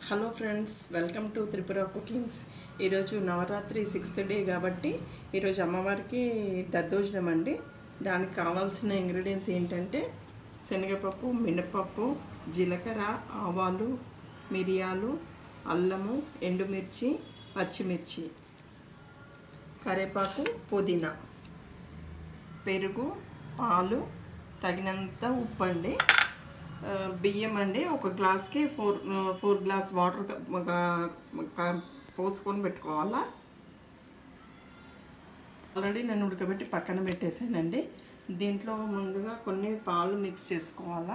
hello friends welcome to Tripura cookings ఈరోజు Navratri sixth day కాబట్టి ఈరోజు అమ్మవారికి దద్దోజనం అండి దానికి కావాల్సిన ఇంగ్రీడియంట్స్ ఏంటంటే శనగపప్పు మినపప్పు జీలకర్ర ఆవాలు మిరియాలు అల్లము ఎండుమిర్చి పచ్చిమిర్చి కరివేపాకు పుదీనా పెరుగు పాలు తగినంత ఉప్పు అండి ఆ, బియ్యం అండి ఒక గ్లాస్కి ఫోర్ ఆ, ఫోర్ గ్లాస్ వాటర్ క- ఒక- క- పోసుకొని పెట్టుకోవాలా ఆల్రెడీ నేను ఉడకబెట్టి పక్కన పెట్టేసానండి దీంట్లో ముందుగా కొన్ని పాలు మిక్స్ చేసుకోవాలా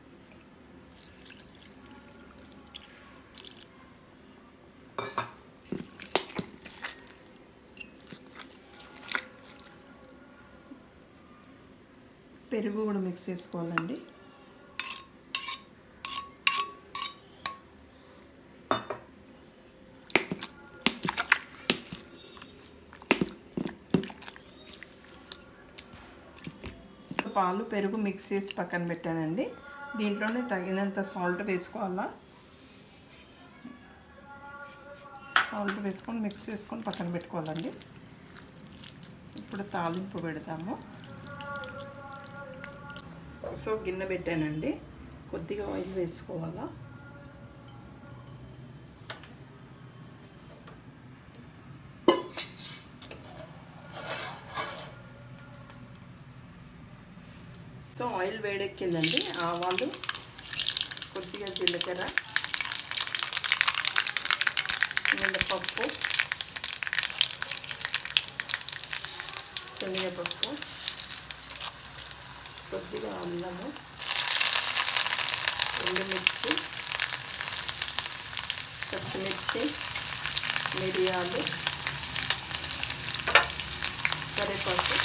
పెరుగు కూడా మిక్స్ చేసుకోవాలండి పాలు పెరుగు మిక్స్ చేసి పక్కన పెట్టానండి దీంట్లోనే తగినంత సాల్ట్ వేసుకోవాలా సాల్ట్ వేసుకొని మిక్స్ చేసుకొని పక్కన పెట్టుకోవాలండి ఇప్పుడు తాలింపు పెడతాము సో గిన్నె పెట్టానండి కొద్దిగా ఆయిల్ వేసుకోవాలా సో ఆయిల్ వేడెక్కిందండి ఆవాలు కొద్దిగా జీలకర్ర మినపప్పు శనగపప్పు కొద్దిగా అల్లము ఎండుమిర్చి పచ్చిమిర్చి మిరియాలు కరివేపాకు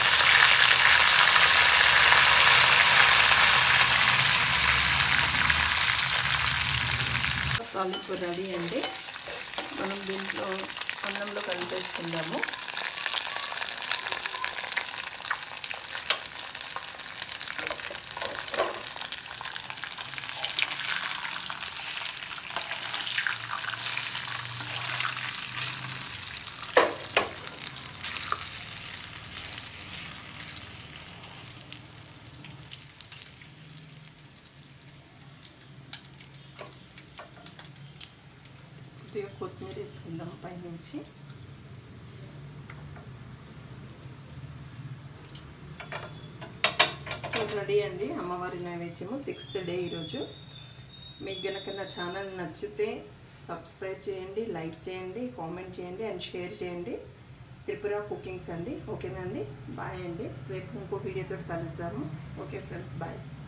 తాలింపు రెడీ అండి మనం దీంట్లో అన్నంలో కలిపేసుకుందాము కొద్దిగా కొత్తిమీర వేసుకుందాం పైనుంచి సో రెడీ అండి అమ్మవారి నైవేద్యము సిక్స్త్ డే ఈరోజు మీకు గనక నా ఛానల్ నచ్చితే సబ్స్క్రైబ్ చేయండి లైక్ చేయండి కామెంట్ చేయండి అండ్ షేర్ చేయండి త్రిపుర కుకింగ్స్ అండి ఓకేనా అండి బాయ్ అండి రేపు ఇంకో వీడియోతో కలుస్తాము ఓకే ఫ్రెండ్స్ బాయ్